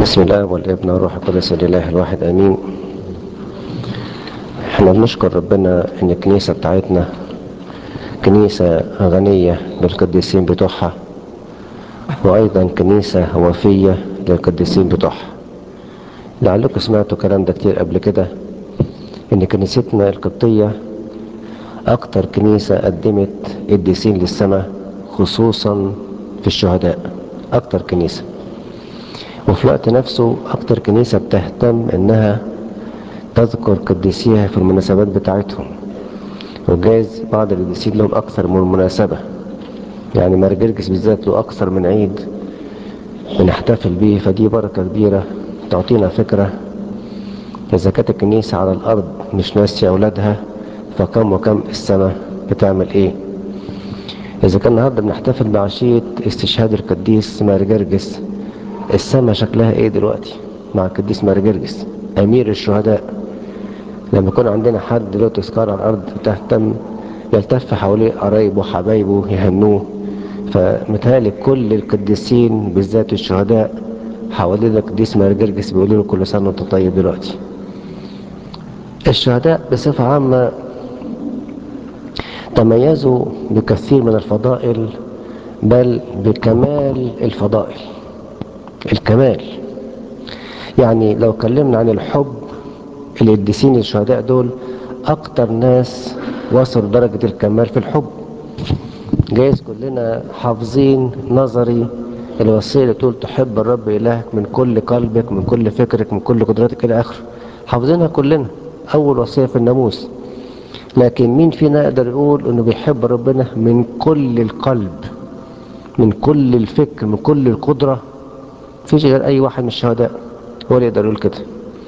بسم الله والابن والروح القدس الاله الواحد امين احنا بنشكر ربنا ان الكنيسه بتاعتنا كنيسه غنيه بالقديسين بتوعها وايضا كنيسه وفيه للقديسين بتوعها لعلكم سمعتوا الكلام ده كتير قبل كده ان كنيستنا القبطيه اكتر كنيسه قدمت قديسين للسماء خصوصا في الشهداء اكتر كنيسه وفي الوقت نفسه أكتر كنيسة بتهتم إنها تذكر قديسيها في المناسبات بتاعتهم وجايز بعض القديسين لهم أكثر من مناسبة يعني مرجرجس بالذات له أكثر من عيد بنحتفل بيه فدي بركة كبيرة تعطينا فكرة إذا كانت الكنيسة على الأرض مش ناسية أولادها فكم وكم السماء بتعمل إيه إذا كان النهاردة بنحتفل بعشية استشهاد القديس مارجرجس السماء شكلها ايه دلوقتي مع القديس مارجرجس امير الشهداء لما يكون عندنا حد له تذكار على الارض تهتم يلتف حواليه قرايبه وحبايبه يهنوه فمتهيألي كل القديسين بالذات الشهداء حوالين القديس مارجرجس بيقولوا له كل سنه وانت طيب دلوقتي الشهداء بصفة عامة تميزوا بكثير من الفضائل بل بكمال الفضائل الكمال يعني لو اتكلمنا عن الحب القديسين الشهداء دول اكتر ناس وصلوا درجة الكمال في الحب جايز كلنا حافظين نظري الوصية اللي تقول تحب الرب إلهك من كل قلبك من كل فكرك من كل قدرتك إلى آخره حافظينها كلنا أول وصية في الناموس لكن مين فينا يقدر يقول إنه بيحب ربنا من كل القلب من كل الفكر من كل القدرة فيش غير اي واحد من الشهداء هو اللي يقدر يقول كده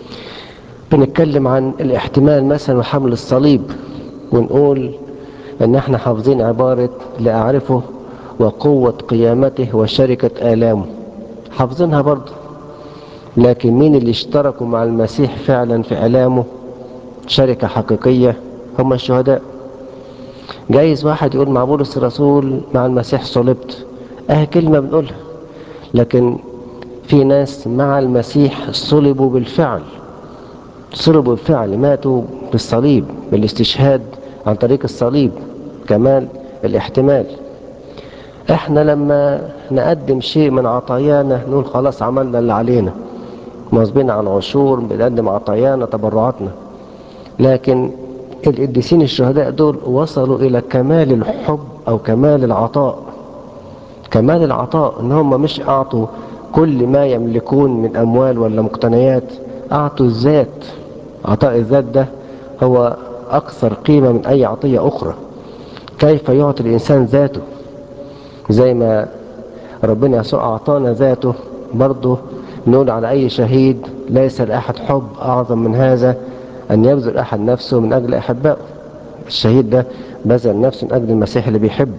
بنتكلم عن الاحتمال مثلا وحمل الصليب ونقول ان احنا حافظين عبارة لاعرفه وقوة قيامته وشركة آلامه حافظينها برضه لكن مين اللي اشتركوا مع المسيح فعلا في آلامه شركة حقيقية هم الشهداء جايز واحد يقول مع بولس الرسول مع المسيح صلبت اه كلمة بنقولها لكن في ناس مع المسيح صلبوا بالفعل صلبوا بالفعل ماتوا بالصليب بالاستشهاد عن طريق الصليب كمال الاحتمال احنا لما نقدم شيء من عطايانا نقول خلاص عملنا اللي علينا مواظبين عن عشور بنقدم عطايانا تبرعاتنا لكن القديسين الشهداء دول وصلوا الى كمال الحب او كمال العطاء كمال العطاء ان هم مش اعطوا كل ما يملكون من اموال ولا مقتنيات اعطوا الذات عطاء الذات ده هو اكثر قيمة من اي عطية اخرى كيف يعطي الانسان ذاته زي ما ربنا يسوع اعطانا ذاته برضه نقول على اي شهيد ليس لاحد حب اعظم من هذا ان يبذل احد نفسه من اجل احبائه الشهيد ده بذل نفسه من اجل المسيح اللي بيحبه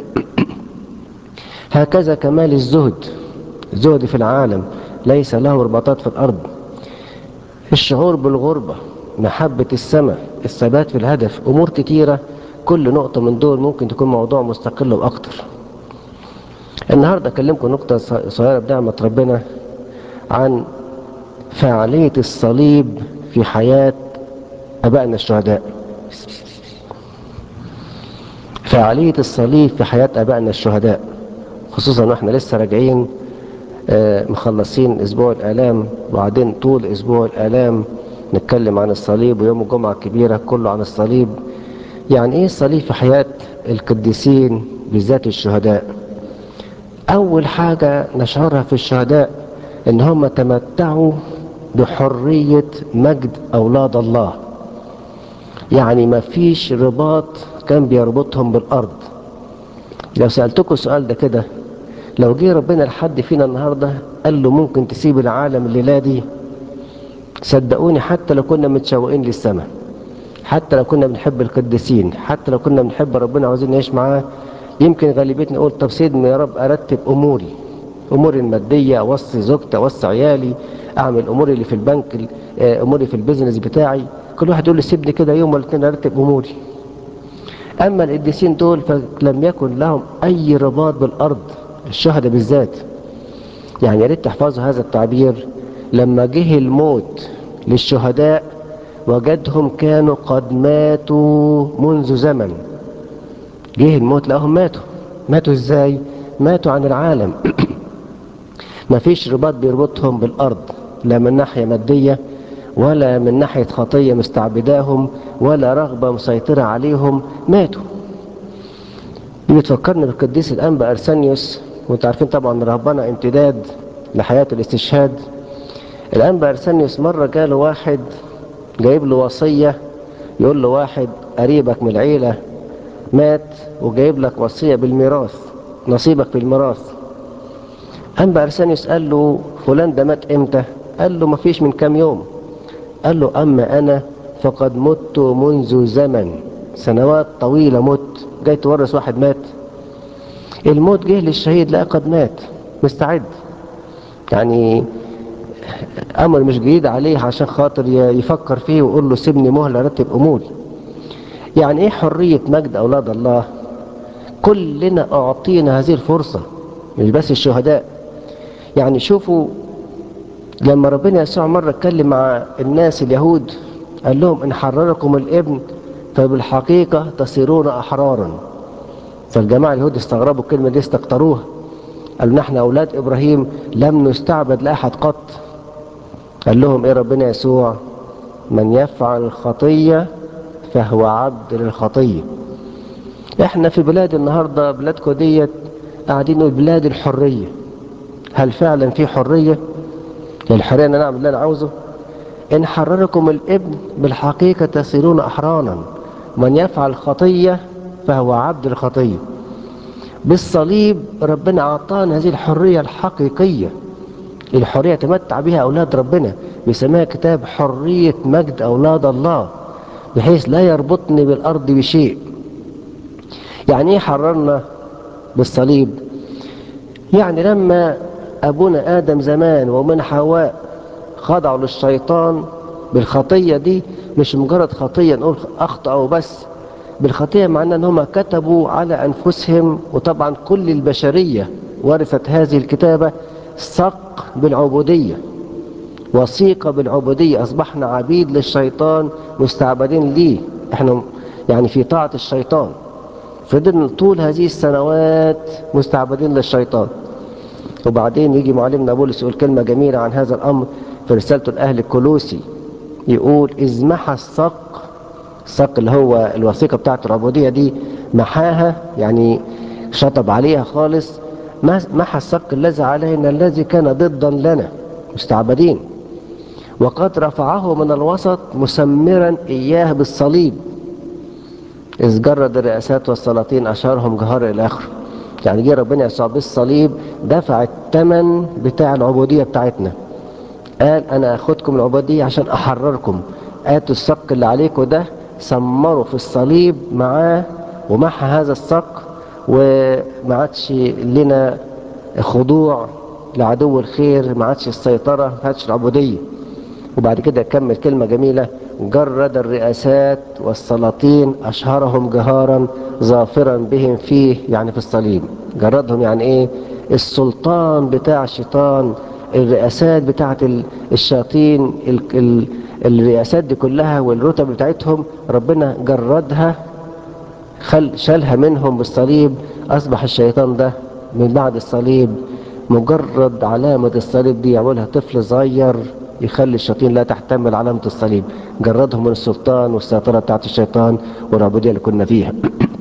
هكذا كمال الزهد الزهد في العالم ليس له رباطات في الأرض الشعور بالغربة محبة السماء الثبات في الهدف أمور كتيرة كل نقطة من دول ممكن تكون موضوع مستقل وأكتر النهاردة أكلمكم نقطة صغيرة بنعمة ربنا عن فعالية الصليب في حياة أبائنا الشهداء فعالية الصليب في حياة أبائنا الشهداء خصوصا واحنا لسه راجعين مخلصين اسبوع الالام وبعدين طول اسبوع الالام نتكلم عن الصليب ويوم الجمعة الكبيرة كله عن الصليب يعني ايه الصليب في حياة القديسين بالذات الشهداء اول حاجة نشعرها في الشهداء ان هم تمتعوا بحرية مجد اولاد الله يعني ما فيش رباط كان بيربطهم بالارض لو سألتكم السؤال ده كده لو جه ربنا لحد فينا النهاردة قال له ممكن تسيب العالم الليلة دي صدقوني حتى لو كنا متشوقين للسماء حتى لو كنا بنحب القديسين حتى لو كنا بنحب ربنا عاوزين نعيش معاه يمكن غالبيتنا نقول طب سيدنا يا رب ارتب اموري اموري المادية اوصي زوجتي اوصي عيالي اعمل اموري اللي في البنك اموري في البيزنس بتاعي كل واحد يقول لي سيبني كده يوم ولا اتنين ارتب اموري اما القديسين دول فلم يكن لهم اي رباط بالارض الشهداء بالذات يعني يا ريت تحفظوا هذا التعبير لما جه الموت للشهداء وجدهم كانوا قد ماتوا منذ زمن جه الموت لقاهم ماتوا ماتوا ازاي ماتوا عن العالم مفيش رباط بيربطهم بالارض لا من ناحيه ماديه ولا من ناحيه خطيه مستعبداهم ولا رغبه مسيطره عليهم ماتوا دي بتفكرني بالقديس الانبا ارسانيوس وانتوا عارفين طبعا رهبنه امتداد لحياه الاستشهاد الانبا ارسانيوس مره جاله واحد جايب له وصيه يقول له واحد قريبك من العيله مات وجايب لك وصيه بالميراث نصيبك في الميراث انبا ارسانيوس قال له فلان ده مات امتى قال له مفيش من كام يوم قال له اما انا فقد مت منذ زمن سنوات طويله مت جاي تورث واحد مات الموت جه للشهيد لا قد مات مستعد يعني امر مش جديد عليه عشان خاطر يفكر فيه ويقول له سيبني مهله رتب اموري يعني ايه حريه مجد اولاد الله كلنا اعطينا هذه الفرصه مش بس الشهداء يعني شوفوا لما ربنا يسوع مره اتكلم مع الناس اليهود قال لهم ان حرركم الابن فبالحقيقه تصيرون احرارا فالجماعه اليهود استغربوا الكلمه دي استكتروها قالوا نحن اولاد ابراهيم لم نستعبد لاحد قط قال لهم ايه ربنا يسوع من يفعل الخطيه فهو عبد للخطيه احنا في بلاد النهارده بلادكم ديت قاعدين نقول بلاد الحريه هل فعلا في حريه الحريه ان انا اعمل اللي انا عاوزه ان حرركم الابن بالحقيقه تصيرون احرارا من يفعل خطيه فهو عبد الخطيه بالصليب ربنا اعطانا هذه الحريه الحقيقيه الحريه تمتع بها اولاد ربنا بيسميها كتاب حريه مجد اولاد الله بحيث لا يربطني بالارض بشيء يعني ايه حررنا بالصليب يعني لما ابونا ادم زمان ومن حواء خضعوا للشيطان بالخطيه دي مش مجرد خطيه نقول اخطاوا بس بالخطيه معناه ان هم كتبوا على انفسهم وطبعا كل البشريه ورثت هذه الكتابه صق بالعبوديه وثيقه بالعبوديه اصبحنا عبيد للشيطان مستعبدين ليه احنا يعني في طاعه الشيطان فضلنا طول هذه السنوات مستعبدين للشيطان وبعدين يجي معلمنا بولس يقول كلمة جميلة عن هذا الأمر في رسالته الأهل الكلوسي يقول إذ محى الصق الصق اللي هو الوثيقة بتاعت العبودية دي محاها يعني شطب عليها خالص محى الصق الذي علينا الذي كان ضدا لنا مستعبدين وقد رفعه من الوسط مسمرا إياه بالصليب إذ جرد الرئاسات والسلاطين أشهرهم جهار إلى آخره يعني جه ربنا يسوع بالصليب دفع الثمن بتاع العبوديه بتاعتنا قال انا اخدكم العبوديه عشان احرركم اتوا الصق اللي عليكم ده سمروا في الصليب معاه ومحى هذا الصق وما عادش لنا خضوع لعدو الخير ما عادش السيطره ما عادش العبوديه وبعد كده كمل كلمه جميله جرد الرئاسات والسلاطين اشهرهم جهارا ظافرا بهم فيه يعني في الصليب جردهم يعني ايه السلطان بتاع الشيطان الرئاسات بتاعت الشياطين ال ال الرئاسات دي كلها والرتب بتاعتهم ربنا جردها خل شالها منهم بالصليب اصبح الشيطان ده من بعد الصليب مجرد علامة الصليب دي يعملها طفل صغير يخلي الشياطين لا تحتمل علامة الصليب جردهم من السلطان والسيطرة بتاعت الشيطان والعبودية اللي كنا فيها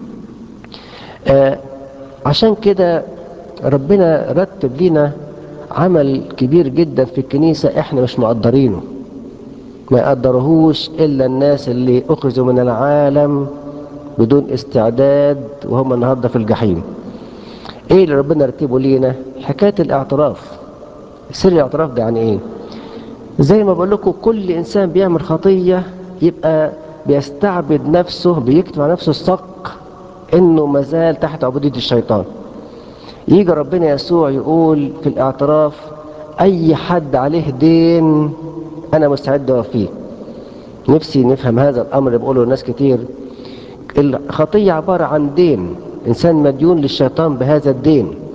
آه عشان كده ربنا رتب لنا عمل كبير جدا في الكنيسة احنا مش مقدرينه ما يقدرهوش الا الناس اللي اخذوا من العالم بدون استعداد وهم النهاردة في الجحيم ايه اللي ربنا رتبه لينا حكاية الاعتراف سر الاعتراف ده يعني ايه زي ما بقول لكم كل انسان بيعمل خطيه يبقى بيستعبد نفسه بيكتب على نفسه الصق انه مازال تحت عبوديه الشيطان يجي ربنا يسوع يقول في الاعتراف اي حد عليه دين انا مستعد اوفيه نفسي نفهم هذا الامر اللي بقوله الناس كتير الخطيه عباره عن دين انسان مديون للشيطان بهذا الدين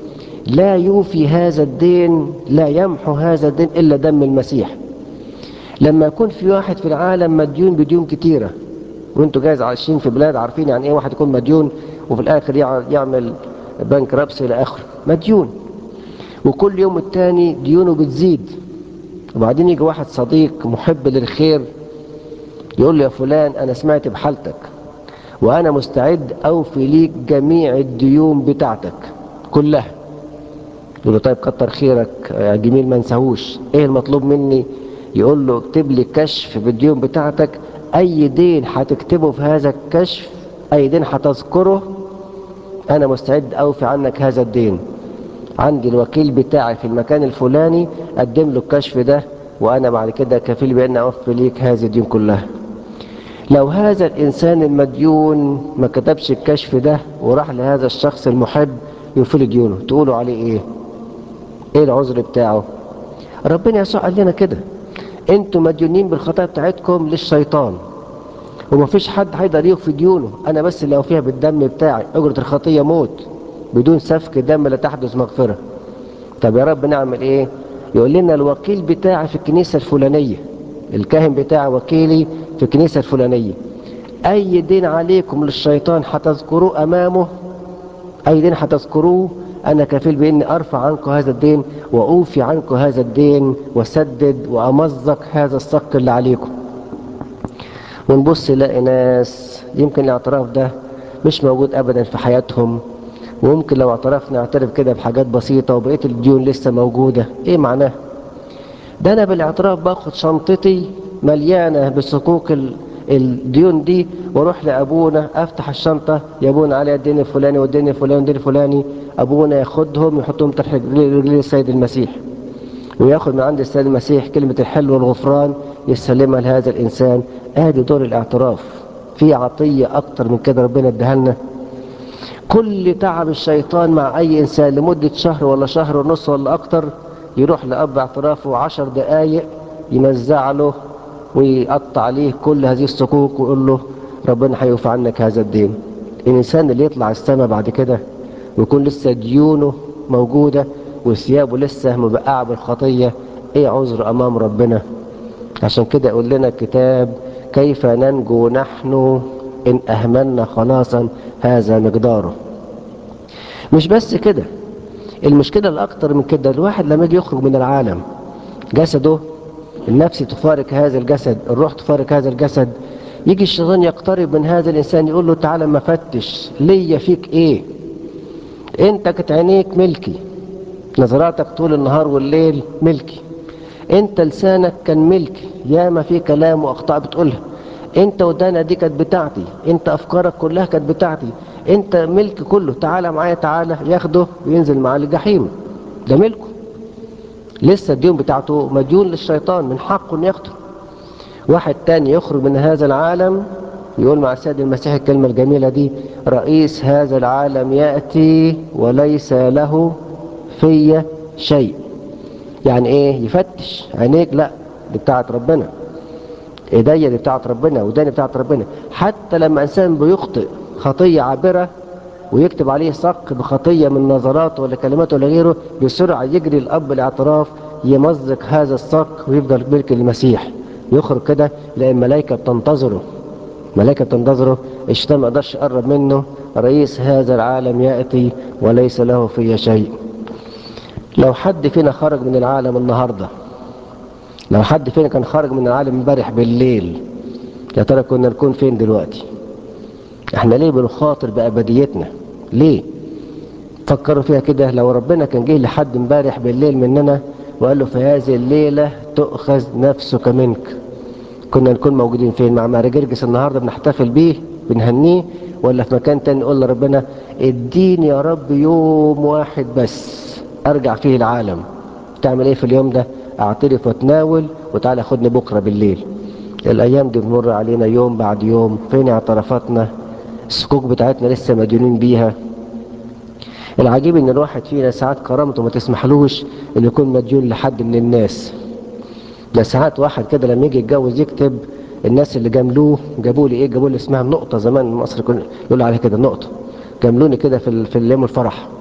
لا يوفي هذا الدين لا يمحو هذا الدين إلا دم المسيح لما يكون في واحد في العالم مديون بديون كتيرة وانتوا جايز عايشين في بلاد عارفين يعني ايه واحد يكون مديون وفي الاخر يعمل بنك رابس الى اخره مديون وكل يوم التاني ديونه بتزيد وبعدين يجي واحد صديق محب للخير يقول له يا فلان انا سمعت بحالتك وانا مستعد اوفي ليك جميع الديون بتاعتك كلها يقول له طيب كتر خيرك يا جميل ما انساهوش ايه المطلوب مني يقول له اكتب لي كشف بالديون بتاعتك اي دين هتكتبه في هذا الكشف اي دين هتذكره انا مستعد اوفي عنك هذا الدين عندي الوكيل بتاعي في المكان الفلاني قدم له الكشف ده وانا بعد كده كفيل بان اوفي ليك هذه الدين كلها لو هذا الانسان المديون ما كتبش الكشف ده وراح لهذا الشخص المحب يوفي له ديونه تقولوا عليه ايه ايه العذر بتاعه ربنا يسوع قال لنا كده انتوا مديونين بالخطايا بتاعتكم للشيطان ومفيش حد هيقدر يوفي ديونه انا بس اللي اوفيها بالدم بتاعي اجرة الخطية موت بدون سفك دم لا تحدث مغفرة طب يا رب نعمل ايه يقول لنا الوكيل بتاعي في الكنيسة الفلانية الكاهن بتاعي وكيلي في الكنيسة الفلانية اي دين عليكم للشيطان هتذكروه امامه اي دين هتذكروه انا كفيل باني ارفع عنكم هذا الدين واوفي عنكم هذا الدين واسدد وامزق هذا الصك اللي عليكم ونبص نلاقي ناس يمكن الاعتراف ده مش موجود ابدا في حياتهم وممكن لو اعترفنا نعترف كده بحاجات بسيطة وبقية الديون لسه موجودة ايه معناه ده انا بالاعتراف باخد شنطتي مليانة بصكوك الديون دي واروح لابونا افتح الشنطة يا ابونا عليها الدين الفلاني والدين الفلاني والدين الفلاني ابونا ياخدهم يحطهم تحت رجلي السيد المسيح وياخد من عند السيد المسيح كلمة الحل والغفران يسلمها لهذا الانسان ادي دور الاعتراف في عطية اكتر من كده ربنا اداها لنا كل تعب الشيطان مع اي انسان لمدة شهر ولا شهر ونص ولا اكتر يروح لاب اعترافه عشر دقايق ينزع له ويقطع عليه كل هذه الصكوك ويقول له ربنا هيوفى عنك هذا الدين الانسان اللي يطلع السماء بعد كده ويكون لسه ديونه موجودة وثيابه لسه مبقعة بالخطية ايه عذر امام ربنا عشان كده يقول لنا الكتاب كيف ننجو نحن ان اهملنا خلاصا هذا مقداره مش بس كده المشكلة الاكتر من كده الواحد لما يجي يخرج من العالم جسده النفس تفارق هذا الجسد الروح تفارق هذا الجسد يجي الشيطان يقترب من هذا الانسان يقول له تعالى ما فتش ليا فيك ايه انت كانت عينيك ملكي نظراتك طول النهار والليل ملكي انت لسانك كان ملكي ياما في كلام واخطاء بتقولها انت ودانا دي كانت بتاعتي انت افكارك كلها كانت بتاعتي انت ملك كله تعالى معايا تعالى ياخده وينزل معاه الجحيم ده ملكه لسه الديون بتاعته مديون للشيطان من حقه ان ياخده واحد تاني يخرج من هذا العالم يقول مع السيد المسيح الكلمة الجميلة دي رئيس هذا العالم يأتي وليس له في شيء يعني ايه يفتش عينيك لا دي بتاعت ربنا ايديا دي بتاعت ربنا وداني بتاعت ربنا حتى لما انسان بيخطئ خطية عابرة ويكتب عليه صك بخطية من نظراته ولا كلماته ولا غيره بسرعة يجري الأب الاعتراف يمزق هذا الصك ويفضل ملك المسيح يخرج كده لأن الملائكة بتنتظره ملائكة بتنتظره الشيطان ما يقدرش يقرب منه رئيس هذا العالم يأتي وليس له في شيء لو حد فينا خرج من العالم النهاردة لو حد فينا كان خرج من العالم امبارح بالليل يا ترى كنا نكون فين دلوقتي احنا ليه بنخاطر بأبديتنا ليه فكروا فيها كده لو ربنا كان جه لحد امبارح بالليل مننا وقال له في هذه الليلة تؤخذ نفسك منك كنا نكون موجودين فين مع ماري جرجس النهاردة بنحتفل بيه بنهنيه ولا في مكان تاني نقول لربنا اديني يا رب يوم واحد بس ارجع فيه العالم تعمل ايه في اليوم ده اعترف واتناول وتعالى خدني بكرة بالليل الايام دي بمر علينا يوم بعد يوم فين اعترافاتنا السكوك بتاعتنا لسه مديونين بيها العجيب ان الواحد فينا ساعات كرامته ما تسمحلوش انه يكون مديون لحد من الناس ده ساعات واحد كده لما يجي يتجوز يكتب الناس اللي جاملوه جابوا لي ايه جابوا لي اسمها النقطه زمان مصر كنا يقول عليها كده النقطه جاملوني كده في في اليوم الفرح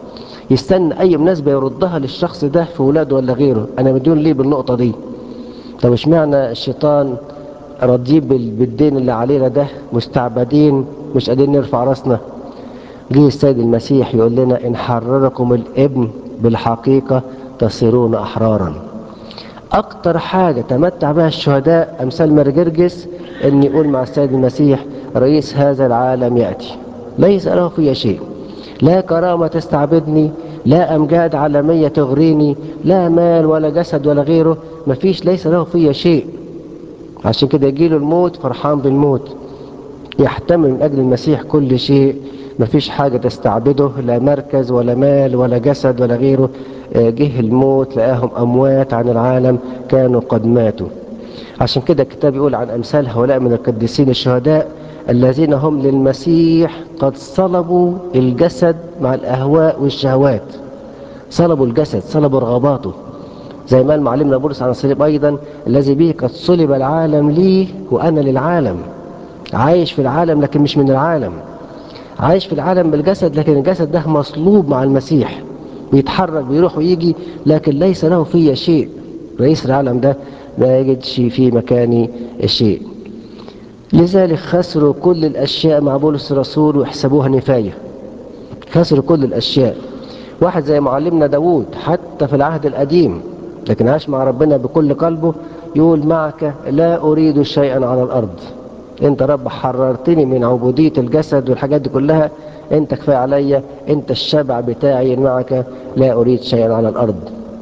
يستنى اي مناسبة يردها للشخص ده في ولاده ولا غيره انا مديون ليه بالنقطة دي طب اشمعنى الشيطان راضيين بالدين اللي علينا ده مستعبدين مش قادرين نرفع راسنا جه السيد المسيح يقول لنا ان حرركم الابن بالحقيقة تصيرون احرارا اكتر حاجة تمتع بها الشهداء امثال مرجرجس ان يقول مع السيد المسيح رئيس هذا العالم يأتي ليس له في شيء لا كرامة تستعبدني لا أمجاد عالمية تغريني لا مال ولا جسد ولا غيره مفيش ليس له في شيء عشان كده يجيله الموت فرحان بالموت يحتمل من أجل المسيح كل شيء مفيش حاجة تستعبده لا مركز ولا مال ولا جسد ولا غيره جه الموت لقاهم أموات عن العالم كانوا قد ماتوا عشان كده الكتاب يقول عن أمثال هؤلاء من القديسين الشهداء الذين هم للمسيح قد صلبوا الجسد مع الأهواء والشهوات صلبوا الجسد صلبوا رغباته زي ما معلمنا بولس عن الصليب أيضا الذي به قد صلب العالم لي وأنا للعالم عايش في العالم لكن مش من العالم عايش في العالم بالجسد لكن الجسد ده مصلوب مع المسيح بيتحرك بيروح ويجي لكن ليس له فيه شيء رئيس العالم ده لا يجدش في مكاني شيء لذلك خسروا كل الأشياء مع بولس الرسول وحسبوها نفاية خسروا كل الأشياء واحد زي معلمنا داود حتى في العهد القديم لكن عاش مع ربنا بكل قلبه يقول معك لا أريد شيئا على الأرض انت رب حررتني من عبودية الجسد والحاجات دي كلها انت كفاية عليا انت الشبع بتاعي معك لا أريد شيئا على الأرض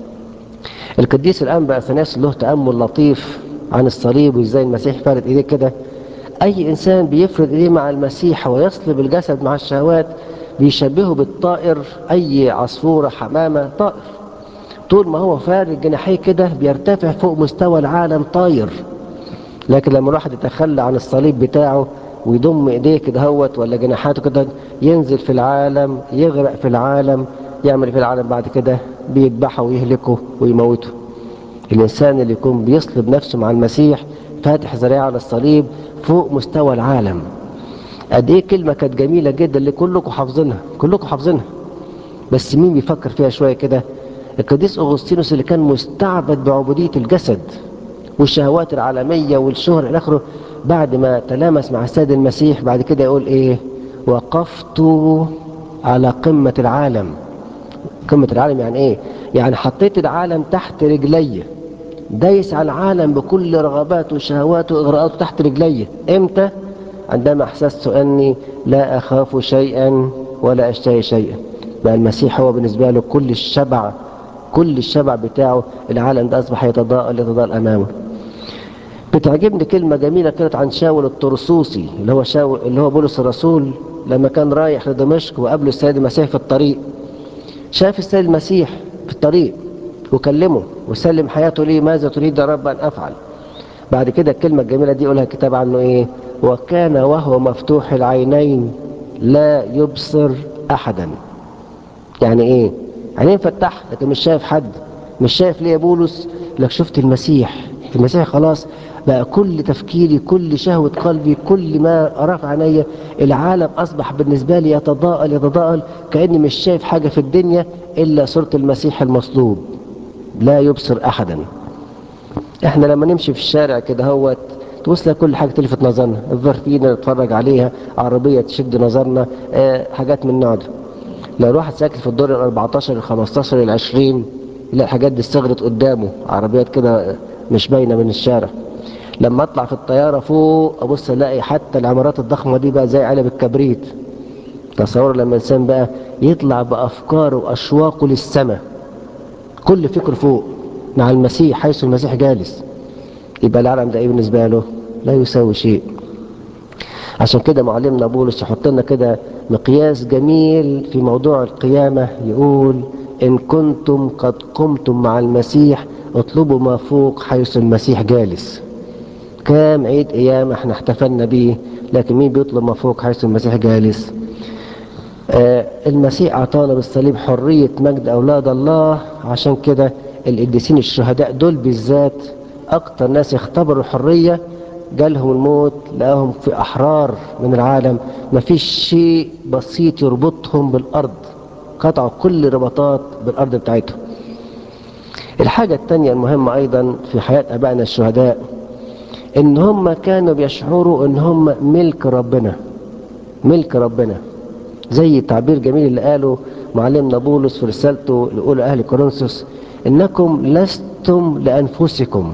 القديس الأنبا أثناس له تأمل لطيف عن الصليب وازاي المسيح فرد ايديه كده اي انسان بيفرد ايديه مع المسيح ويصلب الجسد مع الشهوات بيشبهه بالطائر اي عصفورة حمامة طائر طول ما هو فارد جناحيه كده بيرتفع فوق مستوى العالم طاير لكن لما الواحد يتخلى عن الصليب بتاعه ويضم ايديه كده هوت ولا جناحاته كده ينزل في العالم يغرق في العالم يعمل في العالم بعد كده بيذبحه ويهلكه ويموته الانسان اللي يكون بيصلب نفسه مع المسيح فاتح ذريعه على الصليب فوق مستوى العالم قد ايه كلمه كانت جميله جدا اللي كلكم حافظينها كلكم حافظينها بس مين بيفكر فيها شويه كده القديس اغسطينوس اللي كان مستعبد بعبوديه الجسد والشهوات العالميه والشهر الى اخره بعد ما تلامس مع السيد المسيح بعد كده يقول ايه وقفت على قمه العالم قمه العالم يعني ايه يعني حطيت العالم تحت رجلي دايس على العالم بكل رغباته وشهواته واغراءاته تحت رجلي امتى عندما احسست اني لا اخاف شيئا ولا اشتهي شيئا بقى المسيح هو بالنسبه له كل الشبع كل الشبع بتاعه العالم ده اصبح يتضاءل يتضاءل امامه بتعجبني كلمه جميله كانت عن شاول الطرسوسي اللي هو شاول اللي هو بولس الرسول لما كان رايح لدمشق وقابله السيد المسيح في الطريق شاف السيد المسيح في الطريق وكلمه وسلم حياته ليه ماذا تريد يا رب ان افعل بعد كده الكلمه الجميله دي يقولها الكتاب عنه ايه وكان وهو مفتوح العينين لا يبصر احدا يعني ايه عينين فتح لكن مش شايف حد مش شايف ليه يا بولس لك شفت المسيح المسيح خلاص بقى كل تفكيري كل شهوة قلبي كل ما أراه في عينيا العالم أصبح بالنسبة لي يتضاءل يتضاءل كأني مش شايف حاجة في الدنيا إلا صورة المسيح المصلوب لا يبصر أحدا احنا لما نمشي في الشارع كده هوت توصل كل حاجة تلفت نظرنا الظرفين نتفرج عليها عربية تشد نظرنا اه حاجات من النوع ده لو الواحد ساكن في الدور ال 14 ال 15 ال 20 يلاقي الحاجات دي استغرت قدامه عربيات كده مش باينه من الشارع لما اطلع في الطياره فوق ابص الاقي حتى العمارات الضخمه دي بقى زي علب الكبريت تصور لما الانسان بقى يطلع بافكاره واشواقه للسماء كل فكر فوق مع المسيح حيث المسيح جالس يبقى العالم ده ايه بالنسبه له لا يساوي شيء عشان كده معلمنا بولس يحط لنا كده مقياس جميل في موضوع القيامة يقول إن كنتم قد قمتم مع المسيح اطلبوا ما فوق حيث المسيح جالس كام عيد قيامة احنا احتفلنا بيه لكن مين بيطلب ما فوق حيث المسيح جالس آه المسيح أعطانا بالصليب حرية مجد أولاد الله عشان كده القديسين الشهداء دول بالذات أكتر ناس اختبروا الحرية جالهم الموت لقاهم في أحرار من العالم مفيش شيء بسيط يربطهم بالأرض قطعوا كل رباطات بالأرض بتاعتهم الحاجة التانية المهمة أيضا في حياة أبائنا الشهداء إن هم كانوا بيشعروا إن هم ملك ربنا ملك ربنا زي التعبير الجميل اللي قاله معلمنا بولس في رسالته لأولى أهل كورنثوس إنكم لستم لأنفسكم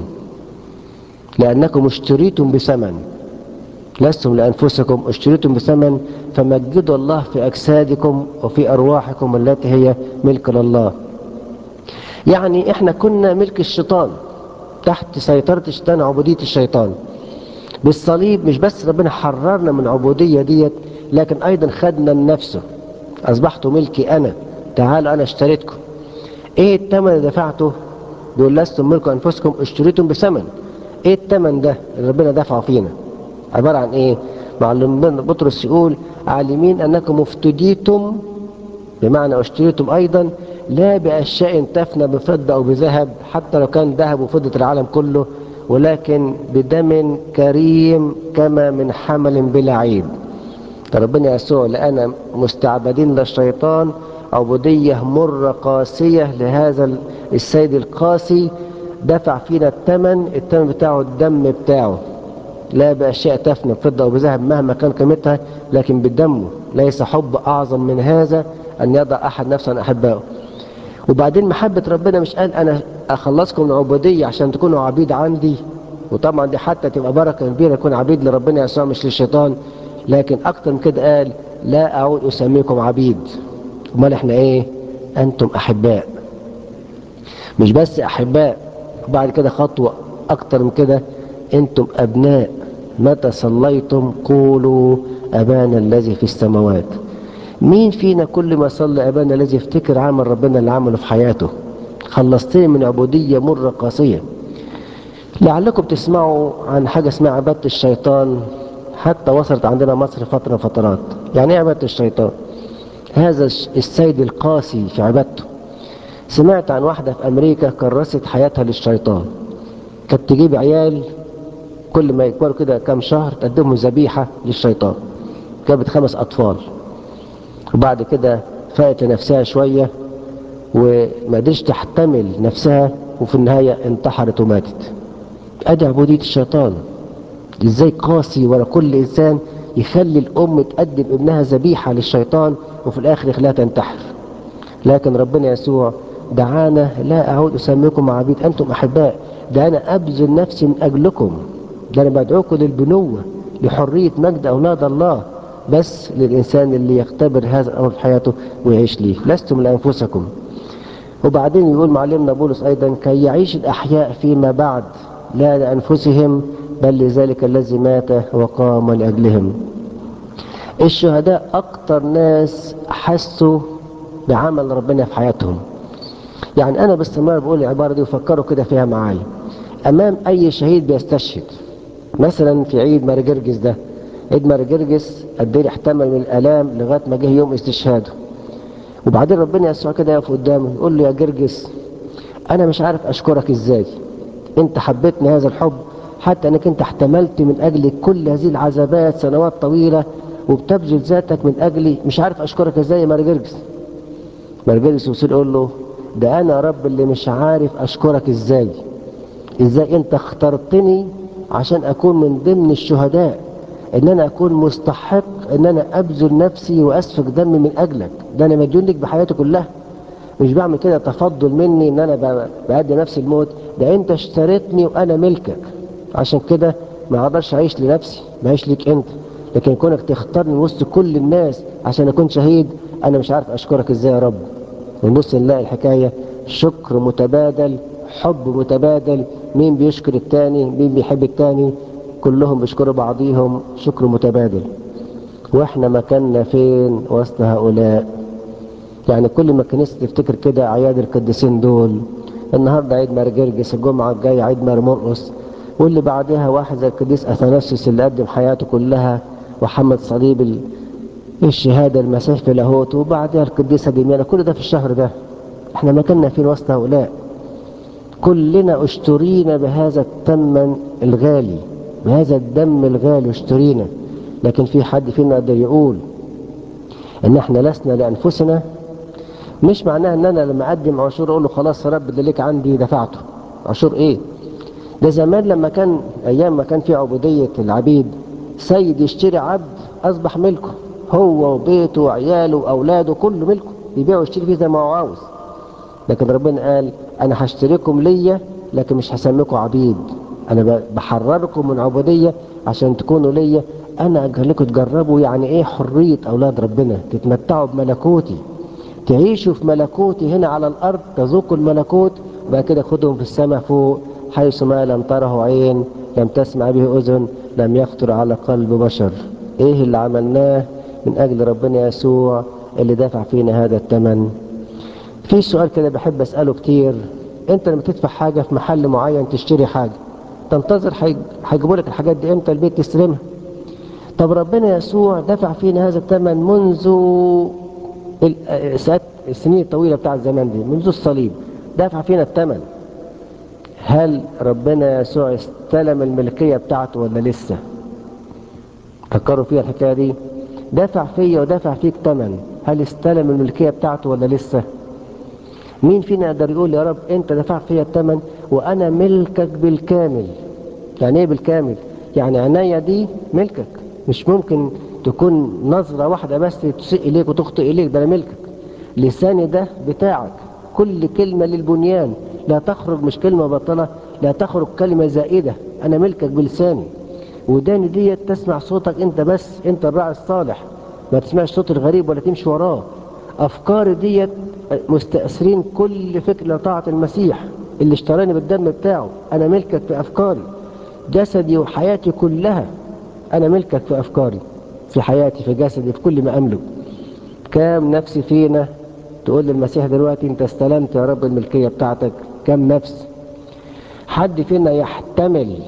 لأنكم اشتريتم بثمن لستم لأنفسكم اشتريتم بثمن فمجدوا الله في أجسادكم وفي أرواحكم التي هي ملك لله يعني احنا كنا ملك الشيطان تحت سيطرة الشيطان عبودية الشيطان بالصليب مش بس ربنا حررنا من عبودية ديت لكن أيضا خدنا من نفسه أصبحت ملكي أنا تعالوا أنا اشتريتكم إيه الثمن اللي دفعته بيقول لستم ملك أنفسكم اشتريتم بثمن إيه الثمن ده اللي ربنا دفعه فينا عبارة عن إيه معلم بطرس يقول عالمين أنكم افتديتم بمعنى اشتريتم أيضا لا بأشياء تفنى بفضة أو بذهب حتى لو كان ذهب وفضة العالم كله ولكن بدم كريم كما من حمل بلا عيب ربنا يسوع لأنا مستعبدين للشيطان عبودية مرة قاسية لهذا السيد القاسي دفع فينا الثمن الثمن بتاعه الدم بتاعه لا بأشياء تفنى بفضة أو بذهب مهما كان قيمتها لكن بدمه ليس حب أعظم من هذا أن يضع أحد نفسه عن أحبائه وبعدين محبة ربنا مش قال أنا أخلصكم من العبودية عشان تكونوا عبيد عندي وطبعا دي حتى تبقى بركة كبيرة يكون عبيد لربنا يسوع مش للشيطان لكن أكتر من كده قال لا أعود أسميكم عبيد أمال إحنا إيه أنتم أحباء مش بس أحباء بعد كده خطوة أكتر من كده أنتم أبناء متى صليتم قولوا أبانا الذي في السماوات مين فينا كل ما صلى أبانا الذي يفتكر عمل ربنا اللي عمله في حياته خلصتني من عبودية مرة قاسية لعلكم تسمعوا عن حاجة اسمها عبادة الشيطان حتى وصلت عندنا مصر فترة فترات يعني ايه عبادة الشيطان هذا السيد القاسي في عبادته سمعت عن واحدة في أمريكا كرست حياتها للشيطان كانت تجيب عيال كل ما يكبروا كده كام شهر تقدمهم ذبيحة للشيطان جابت خمس أطفال وبعد كده فاقت لنفسها شوية وما قدرتش تحتمل نفسها وفي النهاية انتحرت وماتت ادي عبودية الشيطان ازاي قاسي ورا كل انسان يخلي الام تقدم ابنها ذبيحة للشيطان وفي الاخر يخليها تنتحر لكن ربنا يسوع دعانا لا اعود اسميكم عبيد انتم احباء ده انا ابذل نفسي من اجلكم ده انا بدعوكم للبنوة لحرية مجد اولاد الله بس للإنسان اللي يختبر هذا الأمر في حياته ويعيش ليه لستم لأنفسكم وبعدين يقول معلمنا بولس أيضا كي يعيش الأحياء فيما بعد لا لأنفسهم بل لذلك الذي مات وقام لأجلهم الشهداء أكتر ناس حسوا بعمل ربنا في حياتهم يعني أنا باستمرار بقول العبارة دي وفكروا كده فيها معايا أمام أي شهيد بيستشهد مثلا في عيد مارجرجس ده عيد مارجرجس قد ايه احتمل من الالام لغايه ما جه يوم استشهاده وبعدين ربنا يسوع كده يقف قدامه يقول له يا جرجس انا مش عارف اشكرك ازاي انت حبيتني هذا الحب حتى انك انت احتملت من اجلي كل هذه العذابات سنوات طويله وبتبذل ذاتك من اجلي مش عارف اشكرك ازاي يا مارجرجس مارجرجس وصل يقول له ده انا يا رب اللي مش عارف اشكرك ازاي ازاي انت اخترتني عشان اكون من ضمن الشهداء ان انا اكون مستحق ان انا ابذل نفسي واسفك دمي من اجلك ده انا مديون لك بحياتي كلها مش بعمل كده تفضل مني ان انا بأدي نفسي الموت ده انت اشتريتني وانا ملكك عشان كده ما اقدرش اعيش لنفسي ما اعيش ليك انت لكن كونك تختارني وسط كل الناس عشان اكون شهيد انا مش عارف اشكرك ازاي يا رب ونبص نلاقي الحكاية شكر متبادل حب متبادل مين بيشكر التاني مين بيحب التاني كلهم بيشكروا بعضيهم شكر متبادل واحنا مكاننا فين وسط هؤلاء يعني كل ما كنيسة تفتكر كده اعياد القديسين دول النهارده عيد مارجرجس الجمعة الجاية عيد مرمرقس واللي بعدها واحد زي القديس اثناسيوس اللي قدم حياته كلها وحمد صليب الشهادة المسيح في لاهوت وبعدها القديسة ديميانا كل ده في الشهر ده احنا مكاننا فين وسط هؤلاء كلنا اشترينا بهذا الثمن الغالي بهذا الدم الغالي اشترينا لكن في حد فينا يقدر يقول ان احنا لسنا لانفسنا مش معناها ان انا لما اقدم عشور اقول له خلاص يا رب اللي ليك عندي دفعته عشور ايه ده زمان لما كان ايام ما كان في عبودية العبيد سيد يشتري عبد اصبح ملكه هو وبيته وعياله واولاده كله ملكه يبيع ويشتري فيه زي ما هو عاوز لكن ربنا قال انا هشتريكم ليا لكن مش هسميكم عبيد انا بحرركم من عبودية عشان تكونوا ليا انا اجعلكم تجربوا يعني ايه حرية اولاد ربنا تتمتعوا بملكوتي تعيشوا في ملكوتي هنا على الارض تذوقوا الملكوت وبعد كده خدهم في السماء فوق حيث ما لم تره عين لم تسمع به اذن لم يخطر على قلب بشر ايه اللي عملناه من اجل ربنا يسوع اللي دفع فينا هذا الثمن في سؤال كده بحب اساله كتير انت لما تدفع حاجه في محل معين تشتري حاجه تنتظر هيجيبوا لك الحاجات دي امتى البيت تستلمها طب ربنا يسوع دفع فينا هذا الثمن منذ السنين الطويلة بتاع الزمان دي منذ الصليب دفع فينا الثمن هل ربنا يسوع استلم الملكية بتاعته ولا لسه فكروا فيها الحكاية دي دفع فيا ودفع فيك ثمن هل استلم الملكية بتاعته ولا لسه مين فينا يقدر يقول يا رب انت دفعت فيا الثمن وانا ملكك بالكامل يعني ايه بالكامل يعني عناية دي ملكك مش ممكن تكون نظرة واحدة بس تسيء إليك وتخطئ إليك ده أنا ملكك لساني ده بتاعك كل كلمة للبنيان لا تخرج مش كلمة بطلة لا تخرج كلمة زائدة أنا ملكك بلساني وداني دي تسمع صوتك أنت بس أنت الراعي الصالح ما تسمعش صوت الغريب ولا تمشي وراه أفكاري دي مستأثرين كل فكرة لطاعة المسيح اللي اشتراني بالدم بتاعه أنا ملكك في أفكاري جسدي وحياتي كلها أنا ملكك في أفكاري في حياتي في جسدي في كل ما أملك كام نفس فينا تقول للمسيح دلوقتي أنت استلمت يا رب الملكية بتاعتك كام نفس حد فينا يحتمل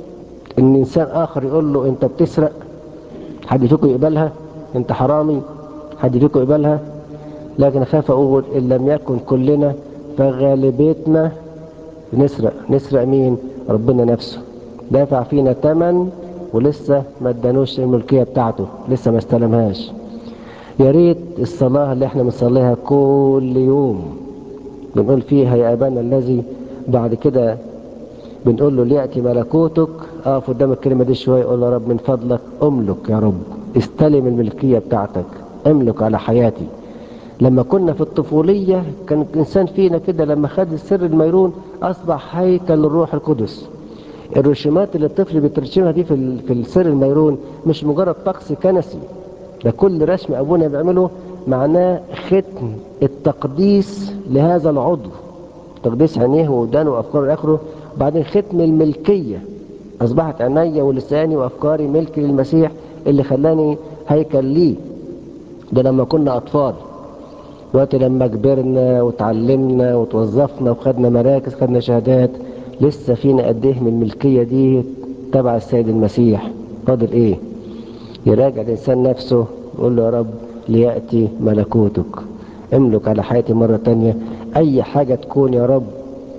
ان انسان اخر يقول له انت بتسرق حد فيكم يقبلها انت حرامي حد فيكم يقبلها لكن اخاف اقول ان لم يكن كلنا فغالبيتنا نسرق نسرق مين ربنا نفسه دافع فينا تمن ولسه ما ادانوش الملكيه بتاعته لسه ما استلمهاش يا ريت الصلاه اللي احنا بنصليها كل يوم بنقول فيها يا ابانا الذي بعد كده بنقول له ليأتي ملكوتك اقف قدام الكلمة دي شوية يقول يا رب من فضلك املك يا رب استلم الملكية بتاعتك املك على حياتي لما كنا في الطفولية كان الإنسان فينا كده لما خد السر الميرون أصبح هيكل الروح القدس الرسومات اللي الطفل بيترسمها دي في في السر الميرون مش مجرد طقس كنسي ده كل رسم أبونا بيعمله معناه ختم التقديس لهذا العضو تقديس عينيه وودانه وأفكاره وآخره بعدين ختم الملكية أصبحت عيني ولساني وأفكاري ملك للمسيح اللي خلاني هيكل ليه ده لما كنا أطفال دلوقتي لما كبرنا وتعلمنا وتوظفنا وخدنا مراكز خدنا شهادات لسه فينا قد ايه من الملكية دي تبع السيد المسيح فاضل ايه يراجع الإنسان نفسه يقول له يا رب ليأتي ملكوتك املك على حياتي مرة تانية أي حاجة تكون يا رب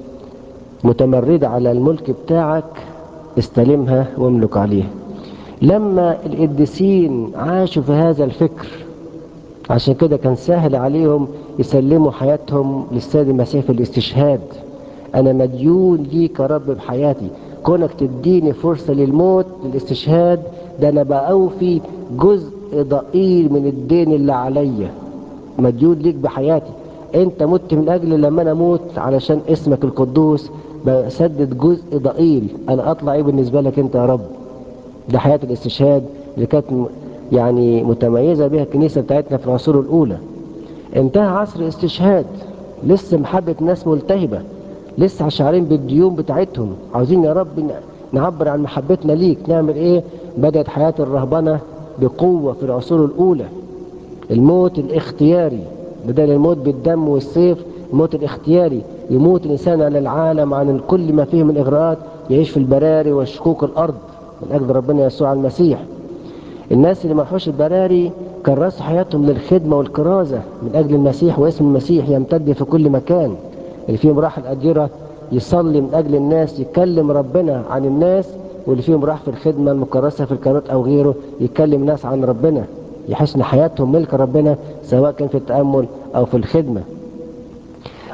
متمردة على الملك بتاعك استلمها واملك عليها لما القديسين عاشوا في هذا الفكر عشان كده كان سهل عليهم يسلموا حياتهم للسيد المسيح في الاستشهاد انا مديون ليك يا رب بحياتي كونك تديني فرصة للموت للاستشهاد ده انا بأوفي جزء ضئيل من الدين اللي عليا مديون ليك بحياتي انت مت من اجل لما انا اموت علشان اسمك القدوس بسدد جزء ضئيل انا اطلع ايه بالنسبة لك انت يا رب ده حياة الاستشهاد اللي كانت يعني متميزة بها الكنيسة بتاعتنا في العصور الأولى انتهى عصر الاستشهاد لسه محبة الناس ملتهبة لسه شعارين بالديون بتاعتهم عاوزين يا رب نعبر عن محبتنا ليك نعمل ايه بدأت حياة الرهبنة بقوة في العصور الأولى الموت الاختياري بدل الموت بالدم والسيف الموت الاختياري يموت الإنسان على العالم عن كل ما فيه من إغراءات يعيش في البراري وشكوك الأرض من أجل ربنا يسوع المسيح الناس اللي ما راحوش البراري كرسوا حياتهم للخدمة والكرازة من أجل المسيح واسم المسيح يمتد في كل مكان اللي فيهم راح الأجرة يصلي من أجل الناس يكلم ربنا عن الناس واللي فيهم راح في الخدمة المكرسة في الكامات أو غيره يكلم ناس عن ربنا يحس ان حياتهم ملك ربنا سواء كان في التأمل أو في الخدمة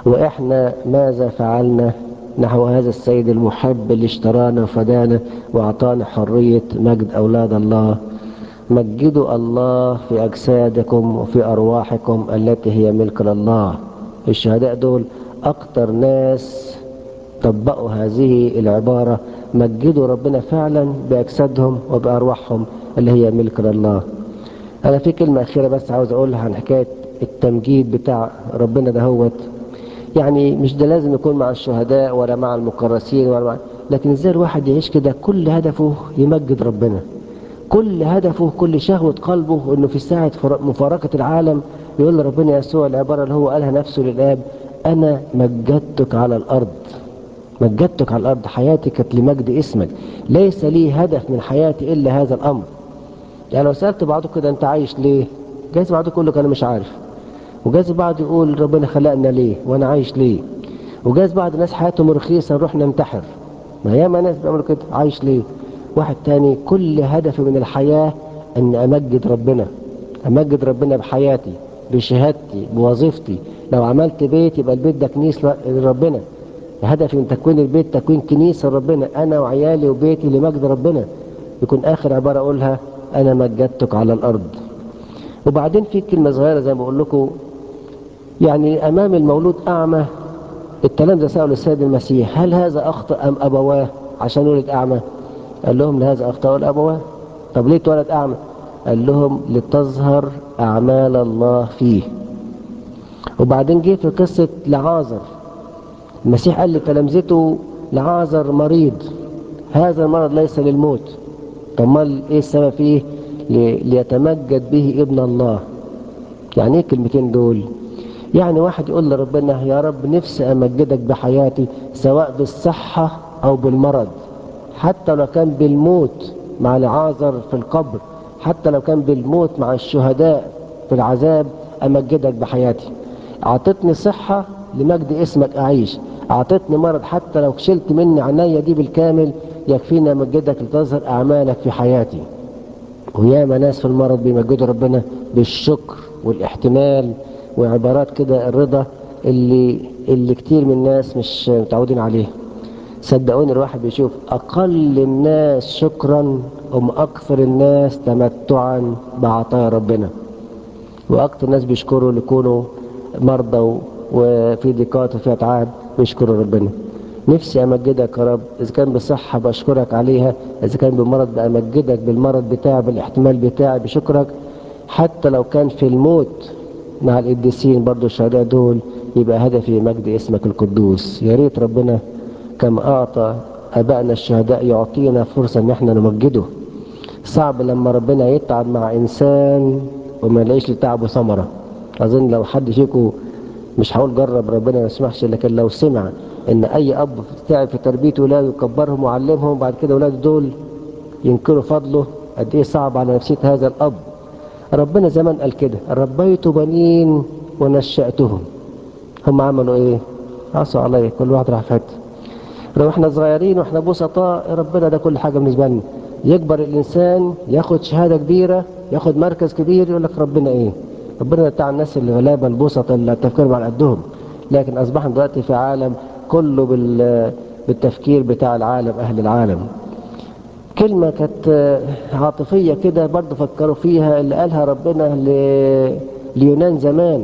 وإحنا ماذا فعلنا نحو هذا السيد المحب اللي اشترانا وفدانا وأعطانا حرية مجد أولاد الله مجدوا الله في أجسادكم وفي أرواحكم التي هي ملك لله الشهداء دول أكتر ناس طبقوا هذه العبارة مجدوا ربنا فعلا بأجسادهم وبأرواحهم اللي هي ملك لله أنا في كلمة أخيرة بس عاوز أقولها عن حكاية التمجيد بتاع ربنا دهوت يعني مش ده لازم يكون مع الشهداء ولا مع المكرسين ولا مع لكن ازاي الواحد يعيش كده كل هدفه يمجد ربنا كل هدفه كل شهوة قلبه انه في ساعة مفارقة العالم يقول لربنا يسوع العبارة اللي هو قالها نفسه للآب أنا مجدتك على الأرض مجدتك على الأرض حياتي كانت لمجد اسمك ليس لي هدف من حياتي إلا هذا الأمر يعني لو سألت بعضكم كده أنت عايش ليه جايز بعضكم يقول لك أنا مش عارف وجايز بعض يقول ربنا خلقنا ليه وأنا عايش ليه وجايز بعض الناس حياتهم رخيصة نروح ننتحر ما ياما ناس بيعملوا كده عايش ليه واحد تاني كل هدفي من الحياة أن أمجد ربنا أمجد ربنا بحياتي بشهادتي بوظيفتي لو عملت بيت يبقى البيت ده كنيسة لربنا هدفي من تكوين البيت تكوين كنيسة ربنا أنا وعيالي وبيتي لمجد ربنا يكون آخر عبارة أقولها أنا مجدتك على الأرض وبعدين في كلمة صغيرة زي ما بقول لكم يعني أمام المولود أعمى الكلام ده سألوا السيد المسيح هل هذا أخطأ أم أبواه عشان ولد أعمى قال لهم لهذا أخطأ الأبواه طب ليه اتولد أعمى قال لهم لتظهر أعمال الله فيه وبعدين جه في قصة لعازر المسيح قال لتلامذته لعازر مريض هذا المرض ليس للموت طب امال ايه السبب فيه ليتمجد به ابن الله يعني ايه الكلمتين دول يعني واحد يقول لربنا يا رب نفسي امجدك بحياتي سواء بالصحة او بالمرض حتى لو كان بالموت مع لعازر في القبر حتى لو كان بالموت مع الشهداء في العذاب امجدك بحياتي اعطتني صحة لمجد اسمك اعيش اعطتني مرض حتى لو شلت مني عناية دي بالكامل يكفيني امجدك لتظهر اعمالك في حياتي وياما ناس في المرض بيمجدوا ربنا بالشكر والاحتمال وعبارات كده الرضا اللي اللي كتير من الناس مش متعودين عليه صدقوني الواحد بيشوف اقل الناس شكرا هم اكثر الناس تمتعا بعطايا ربنا واكثر الناس بيشكروا ليكونوا مرضى وفي ضيقات وفي اتعاب بيشكروا ربنا نفسي امجدك يا رب اذا كان بصحة بشكرك عليها اذا كان بمرض بامجدك بالمرض بتاعي بالاحتمال بتاعي بشكرك حتى لو كان في الموت مع القديسين برضو الشهداء دول يبقى هدفي مجد اسمك القدوس يا ريت ربنا كما اعطى ابائنا الشهداء يعطينا فرصة ان احنا نمجده صعب لما ربنا يتعب مع انسان وما يلاقيش لتعبه ثمرة اظن لو حد فيكم مش هقول جرب ربنا ما يسمحش لكن لو سمع ان اي اب تعب في تربيه ولاده يكبرهم ويعلمهم بعد كده ولاده دول ينكروا فضله قد ايه صعب على نفسيه هذا الاب ربنا زمان قال كده ربيت بنين ونشأتهم هم عملوا ايه عصوا عليا كل واحد راح في حته لو احنا صغيرين واحنا بسطاء ربنا ده كل حاجه بالنسبه لنا يكبر الانسان ياخد شهاده كبيره ياخد مركز كبير يقول لك ربنا ايه ربنا بتاع الناس اللي غلابه البسطاء اللي التفكير على قدهم لكن اصبحنا دلوقتي في عالم كله بال بالتفكير بتاع العالم اهل العالم كلمة كانت عاطفية كده برضه فكروا فيها اللي قالها ربنا ل... ليونان زمان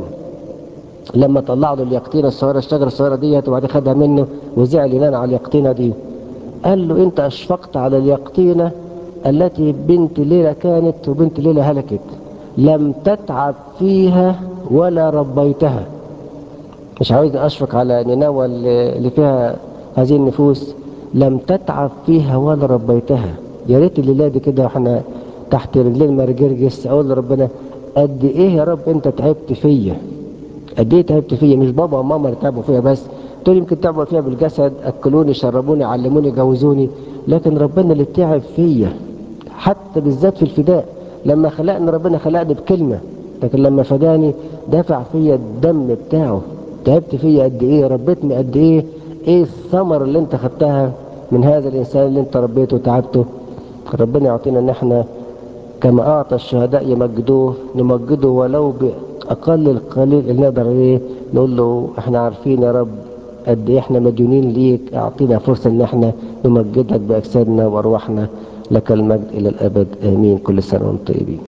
لما طلعوا له اليقطينة الصغيرة الشجرة الصغيرة ديت وبعدين خدها منه وزعل يونان على اليقطينة دي قال له انت اشفقت على اليقطينة التي بنت ليلة كانت وبنت ليلة هلكت لم تتعب فيها ولا ربيتها مش عاوزني اشفق على نينوى اللي فيها هذه النفوس لم تتعب فيها ولا ربيتها يا ريت الليله دي كده واحنا تحت رجلين مرجرجس اقول لربنا قد ايه يا رب انت تعبت فيا قد ايه تعبت فيا مش بابا وماما اللي تعبوا فيها بس دول يمكن تعبوا فيها بالجسد اكلوني شربوني علموني جوزوني لكن ربنا اللي تعب فيا حتى بالذات في الفداء لما خلقني ربنا خلقني بكلمه لكن لما فداني دفع فيا الدم بتاعه تعبت فيا قد ايه ربيتني قد ايه ايه الثمر اللي انت خدتها من هذا الانسان اللي انت ربيته وتعبته ربنا يعطينا ان احنا كما اعطى الشهداء يمجدوه نمجده ولو باقل القليل اللي نقدر ايه نقول له احنا عارفين يا رب قد ايه احنا مديونين ليك اعطينا فرصة ان احنا نمجدك باجسادنا وارواحنا لك المجد الى الابد امين كل سنة وانتم طيبين